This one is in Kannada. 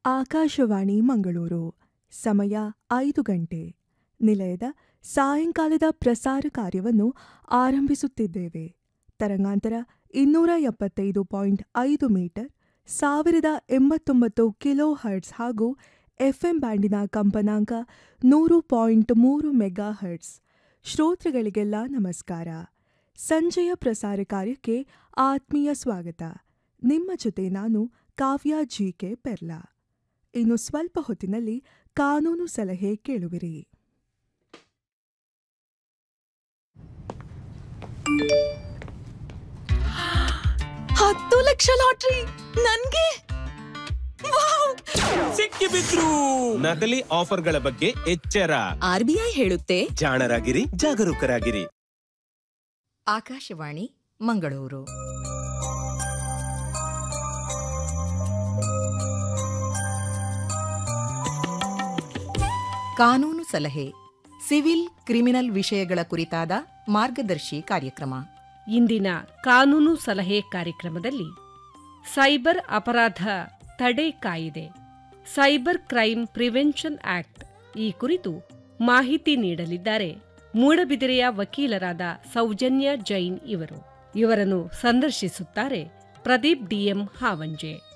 ಆಕಾಶವಾಣಿ ಮಂಗಳೂರು ಸಮಯ ಐದು ಗಂಟೆ ನಿಲಯದ ಸಾಯಂಕಾಲದ ಪ್ರಸಾರ ಕಾರ್ಯವನ್ನು ಆರಂಭಿಸುತ್ತಿದ್ದೇವೆ ತರಂಗಾಂತರ ಇನ್ನೂರ ಎಪ್ಪತ್ತೈದು ಪಾಯಿಂಟ್ ಐದು ಮೀಟರ್ ಸಾವಿರದ ಎಂಬತ್ತೊಂಬತ್ತು ಕಿಲೋ ಹರ್ಟ್ಸ್ ಹಾಗೂ ಎಫ್ಎಂ ಬ್ಯಾಂಡಿನ ಕಂಪನಾಂಕ ನೂರು ಪಾಯಿಂಟ್ ಮೂರು ಮೆಗಾ ಹರ್ಟ್ಸ್ ಶ್ರೋತೃಗಳಿಗೆಲ್ಲ ನಮಸ್ಕಾರ ಸಂಜೆಯ ಪ್ರಸಾರ ಕಾರ್ಯಕ್ಕೆ ಆತ್ಮೀಯ ಸ್ವಾಗತ ನಿಮ್ಮ ಜೊತೆ ನಾನು ಕಾವ್ಯ ಜಿ ಕೆ ಪೆರ್ಲಾ ಇನ್ನು ಸ್ವಲ್ಪ ಹೊತ್ತಿನಲ್ಲಿ ಕಾನೂನು ಸಲಹೆ ಕೇಳುವಿರಿ ಹತ್ತು ಲಕ್ಷ ಲಾಟ್ರಿ ನನ್ಗೆ ವಾವ್! ಸಿಕ್ಕಿ ಬಿದ್ರು ನಕಲಿ ಆಫರ್ಗಳ ಬಗ್ಗೆ ಎಚ್ಚರ ಆರ್ ಬಿ ಐ ಹೇಳುತ್ತೆ ಜಾಣರಾಗಿರಿ ಜಾಗರೂಕರಾಗಿರಿ ಆಕಾಶವಾಣಿ ಮಂಗಳೂರು ಕಾನೂನು ಸಲಹೆ ಸಿವಿಲ್ ಕ್ರಿಮಿನಲ್ ವಿಷಯಗಳ ಕುರಿತಾದ ಮಾರ್ಗದರ್ಶಿ ಕಾರ್ಯಕ್ರಮ ಇಂದಿನ ಕಾನೂನು ಸಲಹೆ ಕಾರ್ಯಕ್ರಮದಲ್ಲಿ ಸೈಬರ್ ಅಪರಾಧ ತಡೆ ಕಾಯಿದೆ ಸೈಬರ್ ಕ್ರೈಮ್ ಪ್ರಿವೆನ್ಷನ್ ಆಕ್ಟ್ ಈ ಕುರಿತು ಮಾಹಿತಿ ನೀಡಲಿದ್ದಾರೆ ಮೂಡಬಿದಿರೆಯ ವಕೀಲರಾದ ಸೌಜನ್ಯ ಜೈನ್ ಇವರು ಇವರನ್ನು ಸಂದರ್ಶಿಸುತ್ತಾರೆ ಪ್ರದೀಪ್ ಡಿಎಂ ಹಾವಂಜೆ